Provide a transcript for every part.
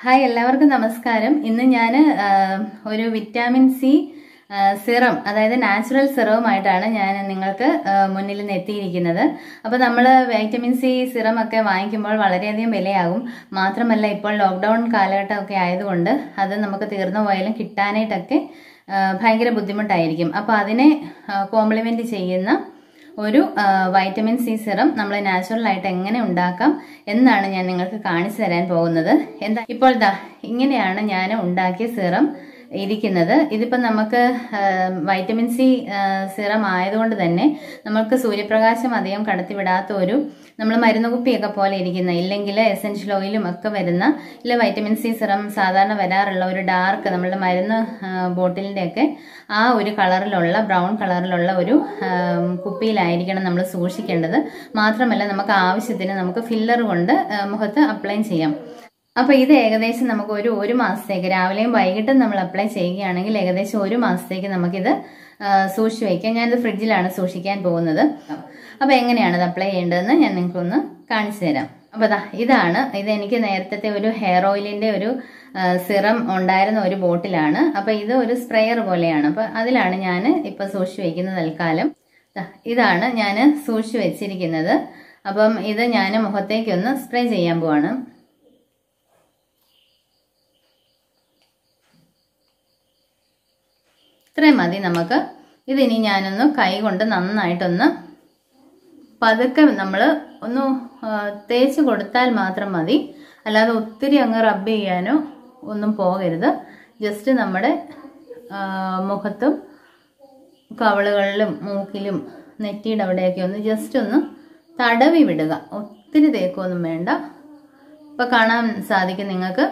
hi എല്ലാവർക്കും നമസ്കാരം ഇന്ന് ഞാൻ ഒരു വിറ്റാമിൻ സി സിറം അതായത് നാച്ചുറൽ സിറവുമായിട്ടാണ് ഞാൻ നിങ്ങൾക്ക് ആ, മുന്നിൽ നിന്ന് എത്തിയിരിക്കുന്നത് അപ്പോൾ നമ്മൾ വൈറ്റമിൻ സി സിറം ഒക്കെ വാങ്ങിക്കുമ്പോൾ വളരെയധികം വിലയാകും മാത്രമല്ല ഇപ്പോൾ ലോക്ക്ഡൗൺ കാലഘട്ടമൊക്കെ ആയതുകൊണ്ട് അത് നമുക്ക് തീർന്നു പോയാലും കിട്ടാനായിട്ടൊക്കെ ആ, ഭയങ്കര ബുദ്ധിമുട്ടായിരിക്കും അപ്പോൾ അതിനെ കോംപ്ലിമെന്റ് ചെയ്യുന്ന ഒരു ആ, വൈറ്റമിൻ സി സിറം നമ്മൾ നാച്ചുറൽ ആയിട്ട് എങ്ങനെ ഉണ്ടാക്കാം എന്നാണ് ഞാൻ നിങ്ങൾക്ക് കാണിച്ചു തരാൻ പോകുന്നത് എന്താ ഇപ്പോൾ ദാ ഇങ്ങനെയാണ് ഞാൻ ഉണ്ടാക്കിയ സിറം ഇരിക്കുന്നത് ഇതിപ്പോൾ നമുക്ക് ആ, വൈറ്റമിൻ സി ആ, സിറം ആയതുകൊണ്ട് തന്നെ നമുക്ക് സൂര്യപ്രകാശം അധികം കടത്തിവിടാത്ത ഒരു നമ്മൾ മരുന്ന് കുപ്പിയൊക്കെ പോലെ ഇരിക്കുന്ന ഇല്ലെങ്കിൽ എസെൻഷ്യൽ ഓയിലും ഒക്കെ വരുന്ന ഇല്ല വൈറ്റമിൻ സി സിറം സാധാരണ വരാറുള്ള ഒരു ഡാർക്ക് നമ്മളുടെ മരുന്ന് ബോട്ടിലിൻ്റെ ഒക്കെ ആ ഒരു കളറിലുള്ള ബ്രൗൺ കളറിലുള്ള ഒരു ആ, കുപ്പിയിലായിരിക്കണം നമ്മൾ സൂക്ഷിക്കേണ്ടത് മാത്രമല്ല നമുക്ക് ആവശ്യത്തിന് നമുക്ക് ഫില്ലർ കൊണ്ട് ആ, മുഖത്ത് അപ്ലൈ ചെയ്യാം അപ്പൊ ഇത് ഏകദേശം നമുക്ക് ഒരു ഒരു മാസത്തേക്ക് രാവിലെയും വൈകിട്ടും നമ്മൾ അപ്ലൈ ചെയ്യുകയാണെങ്കിൽ ഏകദേശം ഒരു മാസത്തേക്ക് നമുക്കിത് ആ, സൂക്ഷിച്ചു വയ്ക്കാം ഞാനിത് ഫ്രിഡ്ജിലാണ് സൂക്ഷിക്കാൻ പോകുന്നത് അപ്പൊ എങ്ങനെയാണ് ഇത് അപ്ലൈ ചെയ്യേണ്ടതെന്ന് ഞാൻ നിങ്ങൾക്കൊന്ന് കാണിച്ചു തരാം അപ്പൊ ദാ ഇതാണ് ഇത് എനിക്ക് നേരത്തെ ഒരു ഹെയർ ഓയിലിന്റെ ഒരു സിറം ഉണ്ടായിരുന്ന ഒരു ബോട്ടിലാണ് അപ്പൊ ഇത് ഒരു സ്പ്രെയർ പോലെയാണ് അപ്പൊ അതിലാണ് ഞാൻ ഇപ്പൊ സൂക്ഷിച്ചു വയ്ക്കുന്നത് തൽക്കാലം ദാ ഇതാണ് ഞാൻ സൂക്ഷിച്ചു വെച്ചിരിക്കുന്നത് അപ്പം ഇത് ഞാൻ മുഖത്തേക്കൊന്ന് സ്പ്രേ ചെയ്യാൻ പോവാണ് ഇത്രയും മതി നമുക്ക് ഇതിനി ഞാനൊന്ന് കൈ കൊണ്ട് നന്നായിട്ടൊന്ന് പതുക്കെ നമ്മൾ ഒന്ന് ആ, തേച്ച് കൊടുത്താൽ മാത്രം മതി അല്ലാതെ ഒത്തിരി അങ്ങ് റബ്ബ് ചെയ്യാനോ ഒന്നും പോകരുത് ജസ്റ്റ് നമ്മുടെ ആ, മുഖത്തും കവളുകളിലും മൂക്കിലും നെറ്റിയുടെ അവിടെയൊക്കെ ഒന്ന് ജസ്റ്റ് ഒന്ന് തടവി വിടുക ഒത്തിരി തേക്കൊന്നും വേണ്ട ഇപ്പൊ കാണാൻ സാധിക്കും നിങ്ങൾക്ക്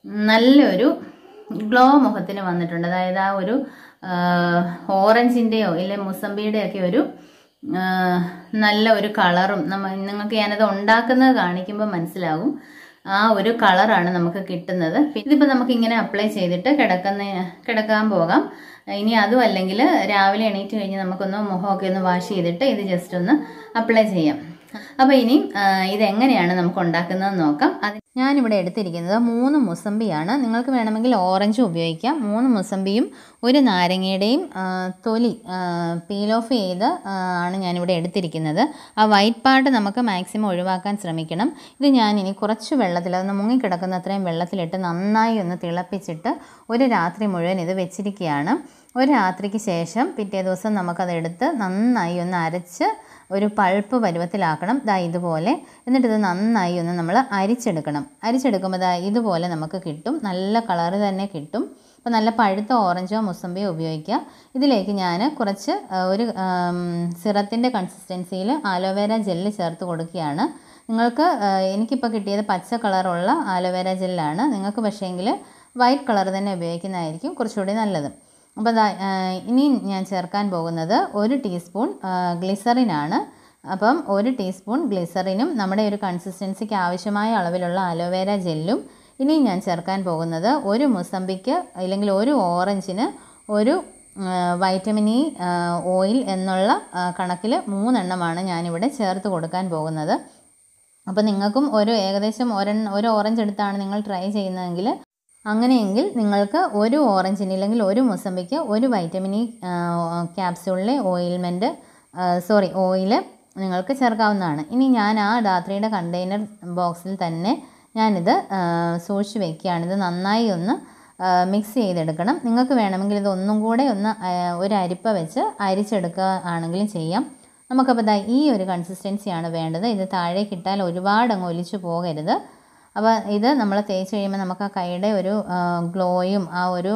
നല്ലൊരു ഗ്ലോ മുഖത്തിന് വന്നിട്ടുണ്ട് അതായത് ആ ഒരു ആ, ഓറഞ്ചിന്റെയോ ഇല്ലെ മുസമ്പിയുടെ ഒക്കെ ഒരു ആ, നല്ല ഒരു കളറും നമ്മ നിങ്ങൾക്ക് ഞാനത് ഉണ്ടാക്കുന്നത് കാണിക്കുമ്പോൾ മനസ്സിലാകും ആ ഒരു കളറാണ് നമുക്ക് കിട്ടുന്നത് ഇതിപ്പോൾ നമുക്ക് ഇങ്ങനെ അപ്ലൈ ചെയ്തിട്ട് കിടക്കുന്ന കിടക്കാൻ പോകാം ഇനി അതും അല്ലെങ്കിൽ രാവിലെ എണീറ്റ് കഴിഞ്ഞ് നമുക്കൊന്ന് മുഖമൊക്കെ ഒന്ന് വാഷ് ചെയ്തിട്ട് ഇത് ജസ്റ്റ് ഒന്ന് അപ്ലൈ ചെയ്യാം അപ്പോൾ ഇനി ആ, ഇതെങ്ങനെയാണ് നമുക്ക് ഉണ്ടാക്കുന്നത് നോക്കാം അത് ഞാനിവിടെ എടുത്തിരിക്കുന്നത് മൂന്ന് മുസമ്പിയാണ് നിങ്ങൾക്ക് വേണമെങ്കിൽ ഓറഞ്ചും ഉപയോഗിക്കാം മൂന്ന് മുസമ്പിയും ഒരു നാരങ്ങയുടെയും ആ, തൊലി പീൽ ഓഫ് ചെയ്ത് ആ, ആണ് ഞാനിവിടെ എടുത്തിരിക്കുന്നത് ആ വൈറ്റ് പാർട്ട് നമുക്ക് മാക്സിമം ഒഴിവാക്കാൻ ശ്രമിക്കണം ഇത് ഞാൻ ഇനി കുറച്ച് വെള്ളത്തിൽ അതൊന്ന് മുങ്ങിക്കിടക്കുന്ന അത്രയും വെള്ളത്തിലിട്ട് നന്നായി ഒന്ന് തിളപ്പിച്ചിട്ട് ഒരു രാത്രി മുഴുവൻ ഇത് വെച്ചിരിക്കുകയാണ് ഒരു രാത്രിക്ക് ശേഷം പിറ്റേ ദിവസം നമുക്കതെടുത്ത് നന്നായി ഒന്ന് അരച്ച് ഒരു പൾപ്പ് പരുവത്തിലാക്കണം ദാ ഇതുപോലെ എന്നിട്ട് ഇത് നന്നായി ഒന്ന് നമ്മൾ അരിച്ചെടുക്കണം അരിച്ചെടുക്കുമ്പോൾ ദാ ഇതുപോലെ നമുക്ക് കിട്ടും നല്ല കളറ് തന്നെ കിട്ടും അപ്പോൾ നല്ല പഴുത്ത ഓറഞ്ചോ മുസമ്പിയോ ഉപയോഗിക്കുക ഇതിലേക്ക് ഞാൻ കുറച്ച് ആ, ഒരു സിറത്തിൻ്റെ കൺസിസ്റ്റൻസിയിൽ ആലോവേര ജെല്ല് ചേർത്ത് കൊടുക്കുകയാണ് നിങ്ങൾക്ക് ആ, എനിക്കിപ്പോൾ കിട്ടിയത് പച്ച കളറുള്ള ആലോവേര ജെല്ലാണ് നിങ്ങൾക്ക് പക്ഷേങ്കിൽ വൈറ്റ് കളർ തന്നെ ഉപയോഗിക്കുന്നതായിരിക്കും കുറച്ചുകൂടി നല്ലത് അപ്പോൾ ദാ ആ, ഇനി ഞാൻ ചേർക്കാൻ പോകുന്നത് ഒരു ടീസ്പൂൺ ഗ്ലിസറിനാണ് അപ്പം ഒരു ടീസ്പൂൺ ഗ്ലിസറിനും നമ്മുടെ ഒരു കൺസിസ്റ്റൻസിക്ക് ആവശ്യമായ അളവിലുള്ള അലോവേര ജെല്ലും ഇനി ഞാൻ ചേർക്കാൻ പോകുന്നത് ഒരു മുസമ്പിക്ക് അല്ലെങ്കിൽ ഒരു ഓറഞ്ചിന് ഒരു ആ, വൈറ്റമിൻ ഇ ആ, ഓയിൽ എന്നുള്ള കണക്കിൽ മൂന്നെണ്ണമാണ് ഞാനിവിടെ ചേർത്ത് കൊടുക്കാൻ പോകുന്നത് അപ്പോൾ നിങ്ങൾക്കും ഒരു ഏകദേശം ഒരെണ്ണ ഒരു ഓറഞ്ച് എടുത്താണ് നിങ്ങൾ ട്രൈ ചെയ്യുന്നതെങ്കിൽ അങ്ങനെയെങ്കിൽ നിങ്ങൾക്ക് ഒരു ഓറഞ്ചിന് അല്ലെങ്കിൽ ഒരു മുസമ്പിക്ക് ഒരു വൈറ്റമിൻ ഇ ക്യാപ്സ്യൂളിലെ ഓയിൽമെൻറ്റ് സോറി ഓയിൽ നിങ്ങൾക്ക് ചേർക്കാവുന്നതാണ് ഇനി ഞാൻ ആ രാത്രിയുടെ കണ്ടെയ്നർ ബോക്സിൽ തന്നെ ഞാനിത് ആ, സൂക്ഷിച്ച് വെക്കുകയാണ് ഇത് നന്നായി ഒന്ന് മിക്സ് ചെയ്തെടുക്കണം നിങ്ങൾക്ക് വേണമെങ്കിൽ ഇത് ഒന്നും കൂടെ ഒന്ന് ആ, ഒരു അരിപ്പ വെച്ച് അരിച്ചെടുക്കുക ആണെങ്കിലും ചെയ്യാം നമുക്കപ്പോൾ ദാ ഈ ഒരു കൺസിസ്റ്റൻസിയാണ് വേണ്ടത് ഇത് താഴേക്ക് ഇട്ടാൽ ഒരുപാട് അങ്ങ് ഒലിച്ചു പോകരുത് അപ്പോൾ ഇത് നമ്മൾ തേച്ച് കഴിയുമ്പോൾ നമുക്ക് ആ കൈയുടെ ഒരു ഗ്ലോയും ആ ഒരു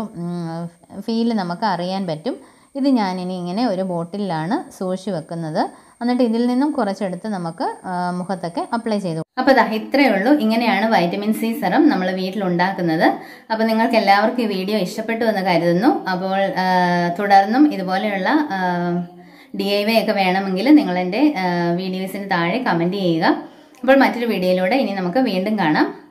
ഫീല് നമുക്ക് അറിയാൻ പറ്റും ഇത് ഞാനിനി ഇങ്ങനെ ഒരു ബോട്ടിലാണ് സൂക്ഷിച്ച് വെക്കുന്നത് എന്നിട്ട് ഇതിൽ നിന്നും കുറച്ചെടുത്ത് നമുക്ക് ആ, മുഖത്തൊക്കെ അപ്ലൈ ചെയ്തു അപ്പോൾ ദാ ഇത്രയേ ഉള്ളൂ ഇങ്ങനെയാണ് വൈറ്റമിൻ സി സെറം നമ്മൾ വീട്ടിൽ ഉണ്ടാക്കുന്നത് അപ്പോൾ നിങ്ങൾക്ക് എല്ലാവർക്കും ഈ വീഡിയോ ഇഷ്ടപ്പെട്ടു എന്ന് കരുതുന്നു അപ്പോൾ ആ, തുടർന്നും ഇതുപോലെയുള്ള ഡി ഐ വൈ ഒക്കെ വേണമെങ്കിൽ നിങ്ങൾ എൻ്റെ വീഡിയോസിന് താഴെ കമൻറ്റ് ചെയ്യുക അപ്പോൾ മറ്റൊരു വീഡിയോയിലൂടെ ഇനി നമുക്ക് വീണ്ടും കാണാം